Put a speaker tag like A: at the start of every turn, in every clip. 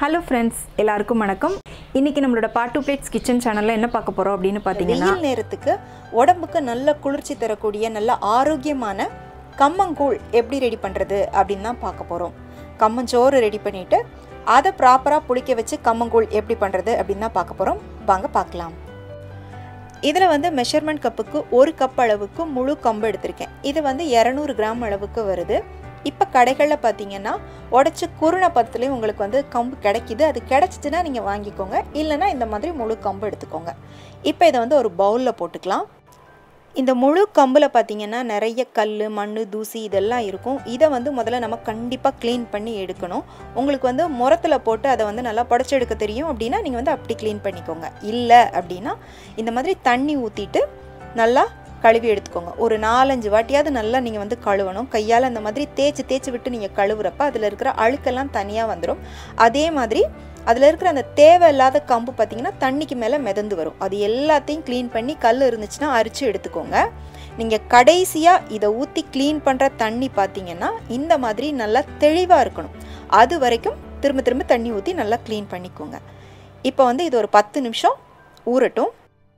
A: hello friends எல்லாருக்கும் வணக்கம் இன்னைக்கு நம்மளோட பாட்டு பிளேட்ஸ் கிச்சன் சேனலில் என்ன பார்க்க போகிறோம் அப்படின்னு பார்த்தீங்கன்னா
B: வெயில் நேரத்துக்கு உடம்புக்கு நல்ல குளிர்ச்சி தரக்கூடிய நல்ல ஆரோக்கியமான கம்மங்கூழ் எப்படி ரெடி பண்ணுறது அப்படின்னு தான் பார்க்க போகிறோம் கம்மஞ்சோறு ரெடி பண்ணிவிட்டு அதை ப்ராப்பராக புளிக்க வச்சு கம்மங்கூழ் எப்படி பண்ணுறது அப்படின்னு தான் பார்க்க போகிறோம் வாங்க பார்க்கலாம் இதில் வந்து மெஷர்மெண்ட் கப்புக்கு ஒரு கப் அளவுக்கு முழு கம்பு எடுத்திருக்கேன் இது வந்து இரநூறு கிராம் அளவுக்கு வருது இப்போ கடைகளில் பார்த்தீங்கன்னா உடச்சி குருணை பதத்துலேயும் உங்களுக்கு வந்து கம்பு கிடைக்கிது அது கிடைச்சிச்சுன்னா நீங்கள் வாங்கிக்கோங்க இல்லைன்னா இந்த மாதிரி முழு கம்பு எடுத்துக்கோங்க இப்போ இதை வந்து ஒரு பவுலில் போட்டுக்கலாம் இந்த முழு கம்பில் பார்த்தீங்கன்னா நிறைய கல் மண் தூசி இதெல்லாம் இருக்கும் இதை வந்து முதல்ல நம்ம கண்டிப்பாக க்ளீன் பண்ணி எடுக்கணும் உங்களுக்கு வந்து முரத்தில் போட்டு அதை வந்து நல்லா புடச்சி எடுக்க தெரியும் அப்படின்னா நீங்கள் வந்து அப்படி க்ளீன் பண்ணிக்கோங்க இல்லை அப்படின்னா இந்த மாதிரி தண்ணி ஊற்றிட்டு நல்லா கழுவி எடுத்துக்கோங்க ஒரு நாலஞ்சு வாட்டியாவது நல்லா நீங்கள் வந்து கழுவணும் கையால் அந்த மாதிரி தேய்ச்சி தேய்ச்சி விட்டு நீங்கள் கழுவுறப்ப அதில் இருக்கிற அழுக்கெல்லாம் தனியாக வந்துடும் அதே மாதிரி அதில் இருக்கிற அந்த தேவையில்லாத கம்பு பார்த்தீங்கன்னா தண்ணிக்கு மேலே மிதந்து வரும் அது எல்லாத்தையும் க்ளீன் பண்ணி கல் இருந்துச்சுன்னா அரிச்சு எடுத்துக்கோங்க நீங்கள் கடைசியாக இதை ஊற்றி க்ளீன் பண்ணுற தண்ணி பார்த்தீங்கன்னா இந்த மாதிரி நல்லா தெளிவாக இருக்கணும் அது வரைக்கும் திரும்ப திரும்ப தண்ணி ஊற்றி நல்லா க்ளீன் பண்ணிக்கோங்க இப்போ வந்து இது ஒரு பத்து நிமிஷம் ஊறட்டும்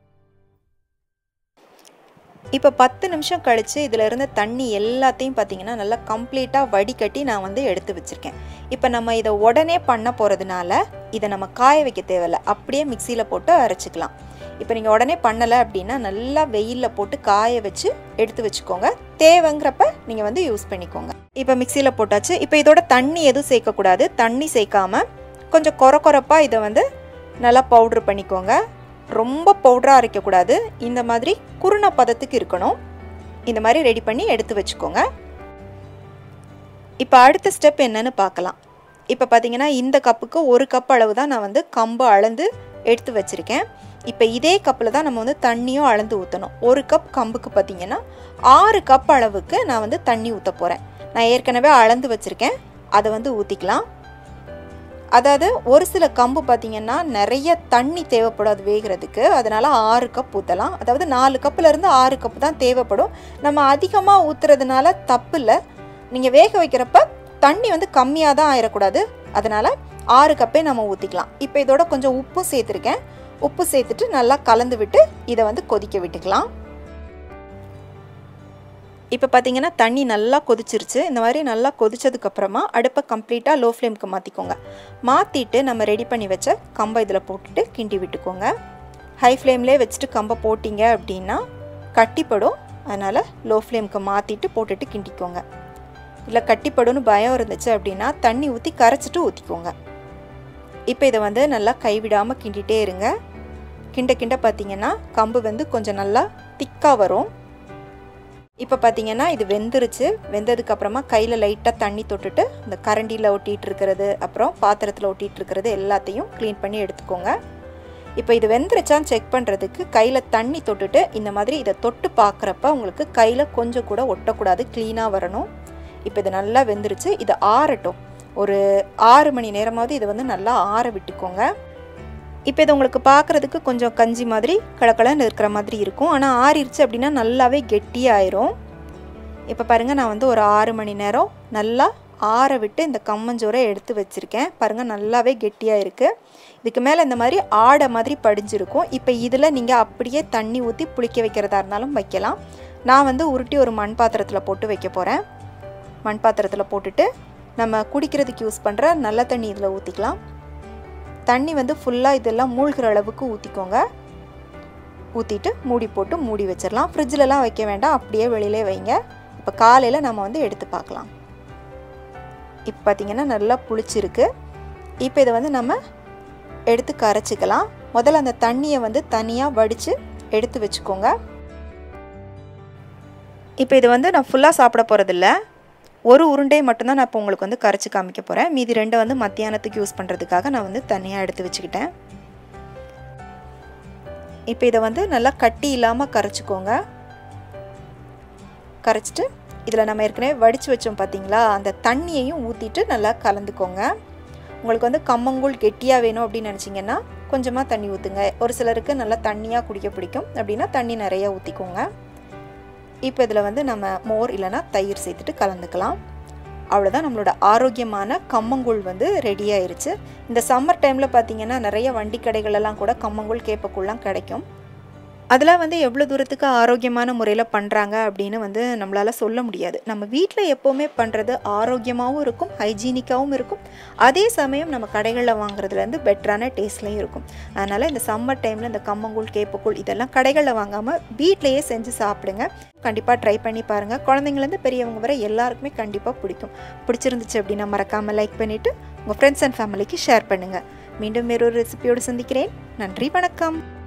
B: இப்போ பத்து நிமிஷம் கழித்து இதில் இருந்த தண்ணி எல்லாத்தையும் பார்த்தீங்கன்னா நல்லா கம்ப்ளீட்டாக வடிகட்டி நான் வந்து எடுத்து வச்சுருக்கேன் இப்போ நம்ம இதை உடனே பண்ண போகிறதுனால இதை நம்ம காய வைக்க தேவையில்ல அப்படியே மிக்சியில் போட்டு அரைச்சிக்கலாம் இப்போ நீங்கள் உடனே பண்ணலை அப்படின்னா நல்லா வெயிலில் போட்டு காய வச்சு எடுத்து வச்சுக்கோங்க தேவைங்கிறப்ப நீங்கள் வந்து யூஸ் பண்ணிக்கோங்க இப்போ மிக்சியில் போட்டாச்சு இப்போ இதோட தண்ணி எதுவும் சேர்க்கக்கூடாது தண்ணி சேர்க்காம கொஞ்சம் கொர கொரப்பாக இதை வந்து நல்லா பவுட்ரு பண்ணிக்கோங்க ரொம்ப பவுடராக அரைக்கக்கூடாது இந்த மாதிரி குருணை பதத்துக்கு இருக்கணும் இந்த மாதிரி ரெடி பண்ணி எடுத்து வச்சுக்கோங்க இப்போ அடுத்த ஸ்டெப் என்னன்னு பார்க்கலாம் இப்போ பார்த்தீங்கன்னா இந்த கப்புக்கு ஒரு கப் அளவு தான் நான் வந்து கம்பு அளந்து எடுத்து வச்சுருக்கேன் இப்போ இதே கப்பில் தான் நம்ம வந்து தண்ணியும் அளந்து ஊற்றணும் ஒரு கப் கம்புக்கு பார்த்தீங்கன்னா ஆறு கப் அளவுக்கு நான் வந்து தண்ணி ஊற்ற போகிறேன் நான் ஏற்கனவே அளந்து வச்சுருக்கேன் அதை வந்து ஊற்றிக்கலாம் அதாவது ஒரு சில கம்பு பார்த்திங்கன்னா நிறைய தண்ணி தேவைப்படும் அது வேகிறதுக்கு அதனால் ஆறு கப் ஊற்றலாம் அதாவது நாலு கப்புலேருந்து ஆறு கப் தான் தேவைப்படும் நம்ம அதிகமாக ஊற்றுறதுனால தப்பு இல்லை நீங்கள் வேக வைக்கிறப்ப தண்ணி வந்து கம்மியாக தான் ஆயிடக்கூடாது அதனால் ஆறு கப்பே நம்ம ஊற்றிக்கலாம் இப்போ இதோட கொஞ்சம் உப்பும் சேர்த்துருக்கேன் உப்பு சேர்த்துட்டு நல்லா கலந்து விட்டு இதை வந்து கொதிக்க விட்டுக்கலாம் இப்போ பார்த்தீங்கன்னா தண்ணி நல்லா கொதிச்சிருச்சு இந்த மாதிரி நல்லா கொதிச்சதுக்கப்புறமா அடுப்பை கம்ப்ளீட்டாக லோ ஃப்ளேமுக்கு மாற்றிக்கோங்க மாற்றிட்டு நம்ம ரெடி பண்ணி வச்ச கம்பை இதில் போட்டுட்டு கிண்டி விட்டுக்கோங்க ஹை ஃப்ளேம்லேயே வச்சுட்டு கம்பை போட்டிங்க அப்படின்னா கட்டிப்படும் அதனால் லோ ஃப்ளேமுக்கு மாற்றிட்டு போட்டுட்டு கிண்டிக்கோங்க இல்லை கட்டிப்படும்னு பயம் இருந்துச்சு அப்படின்னா தண்ணி ஊற்றி கரைச்சிட்டு ஊற்றிக்கோங்க இப்போ இதை வந்து நல்லா கைவிடாமல் கிண்டிகிட்டே இருங்க கிண்ட கிண்ட பார்த்தீங்கன்னா கம்பு வந்து கொஞ்சம் நல்லா திக்காக வரும் இப்போ பார்த்தீங்கன்னா இது வெந்துருச்சு வெந்ததுக்கு அப்புறமா கையில் லைட்டாக தண்ணி தொட்டுட்டு இந்த கரண்டியில் ஒட்டிகிட்டு இருக்கிறது அப்புறம் பாத்திரத்தில் ஒட்டிகிட்டு இருக்கிறது எல்லாத்தையும் க்ளீன் பண்ணி எடுத்துக்கோங்க இப்போ இது வெந்துருச்சான்னு செக் பண்ணுறதுக்கு கையில் தண்ணி தொட்டுட்டு இந்த மாதிரி இதை தொட்டு பார்க்குறப்ப உங்களுக்கு கையில் கொஞ்சம் கூட ஒட்டக்கூடாது க்ளீனாக வரணும் இப்போ இது நல்லா வெந்துருச்சு இது ஆறட்டும் ஒரு ஆறு மணி நேரமாவது இதை வந்து நல்லா ஆற விட்டுக்கோங்க இப்போ இது உங்களுக்கு பார்க்குறதுக்கு கொஞ்சம் கஞ்சி மாதிரி கலக்கலன்னு இருக்கிற மாதிரி இருக்கும் ஆனால் ஆறிடுச்சு அப்படின்னா நல்லாவே கெட்டியாயிரும் இப்போ பாருங்கள் நான் வந்து ஒரு ஆறு மணி நேரம் நல்லா ஆற விட்டு இந்த கம்மஞ்சோரை எடுத்து வச்சுருக்கேன் பாருங்கள் நல்லாவே கெட்டியாக இருக்குது இதுக்கு மேலே இந்த மாதிரி ஆடை மாதிரி படிஞ்சிருக்கும் இப்போ இதில் நீங்கள் அப்படியே தண்ணி ஊற்றி புளிக்க வைக்கிறதா இருந்தாலும் வைக்கலாம் நான் வந்து உருட்டி ஒரு மண் பாத்திரத்தில் போட்டு வைக்க போகிறேன் மண் பாத்திரத்தில் போட்டுட்டு நம்ம குடிக்கிறதுக்கு யூஸ் பண்ணுற நல்ல தண்ணி இதில் ஊற்றிக்கலாம் தண்ணி வந்து ஃபுல்லாக இதெல்லாம் மூழ்கிற அளவுக்கு ஊற்றிக்கோங்க ஊற்றிட்டு மூடி போட்டு மூடி வச்சிடலாம் ஃப்ரிட்ஜிலலாம் வைக்க வேண்டாம் அப்படியே வெளியிலே வைங்க இப்போ காலையில் நம்ம வந்து எடுத்து பார்க்கலாம் இப்போ பார்த்திங்கன்னா நல்லா புளிச்சிருக்கு இப்போ இதை வந்து நம்ம எடுத்து கரைச்சிக்கலாம் முதல்ல அந்த தண்ணியை வந்து தனியாக வடித்து எடுத்து வச்சுக்கோங்க இப்போ இது வந்து நான் ஃபுல்லாக சாப்பிட போகிறதில்ல ஒரு உருண்டை மட்டும்தான் நான் இப்போ உங்களுக்கு வந்து கரைச்சி காமிக்க போகிறேன் மீதி ரெண்டை வந்து மத்தியானத்துக்கு யூஸ் பண்ணுறதுக்காக நான் வந்து தனியாக எடுத்து வச்சுக்கிட்டேன் இப்போ இதை வந்து நல்லா கட்டி இல்லாமல் கரைச்சிக்கோங்க கரைச்சிட்டு இதில் நம்ம ஏற்கனவே வடித்து வச்சோம் பார்த்தீங்களா அந்த தண்ணியையும் ஊற்றிட்டு நல்லா கலந்துக்கோங்க உங்களுக்கு வந்து கம்மங்கூழ் கெட்டியாக வேணும் அப்படின்னு நினச்சிங்கன்னா கொஞ்சமாக தண்ணி ஊற்றுங்க ஒரு சிலருக்கு நல்லா தண்ணியாக குடிக்க பிடிக்கும் அப்படின்னா தண்ணி நிறையா ஊற்றிக்கோங்க இப்போ இதில் வந்து நம்ம மோர் இல்லைனா தயிர் சேர்த்துட்டு கலந்துக்கலாம் அவ்வளோதான் நம்மளோட ஆரோக்கியமான கம்மங்கூழ் வந்து ரெடி ஆயிருச்சு இந்த சம்மர் டைமில் பார்த்தீங்கன்னா நிறைய வண்டி கடைகளெல்லாம் கூட கம்மங்கூழ் கேப்பக்கூழ்லாம் கிடைக்கும் அதெல்லாம் வந்து எவ்வளோ தூரத்துக்கு ஆரோக்கியமான முறையில் பண்ணுறாங்க அப்படின்னு வந்து நம்மளால் சொல்ல முடியாது நம்ம வீட்டில் எப்போவுமே பண்ணுறது ஆரோக்கியமாகவும் இருக்கும் ஹைஜீனிக்காகவும் இருக்கும் அதே சமயம் நம்ம கடைகளில் வாங்குறதுலேருந்து பெட்டரான டேஸ்ட்லேயும் இருக்கும் அதனால் இந்த சம்மர் டைமில் இந்த கம்மங்கூழ் கேப்பக்கூழ் இதெல்லாம் கடைகளில் வாங்காமல் வீட்டிலையே செஞ்சு சாப்பிடுங்க கண்டிப்பாக ட்ரை பண்ணி பாருங்கள் குழந்தைங்கலேருந்து பெரியவங்க வரை எல்லாருக்குமே கண்டிப்பாக பிடிக்கும் பிடிச்சிருந்துச்சு அப்படின்னா மறக்காமல் லைக் பண்ணிவிட்டு உங்கள் ஃப்ரெண்ட்ஸ் அண்ட் ஃபேமிலிக்கு ஷேர் பண்ணுங்கள் மீண்டும் வேறொரு ரெசிபியோடு சந்திக்கிறேன் நன்றி வணக்கம்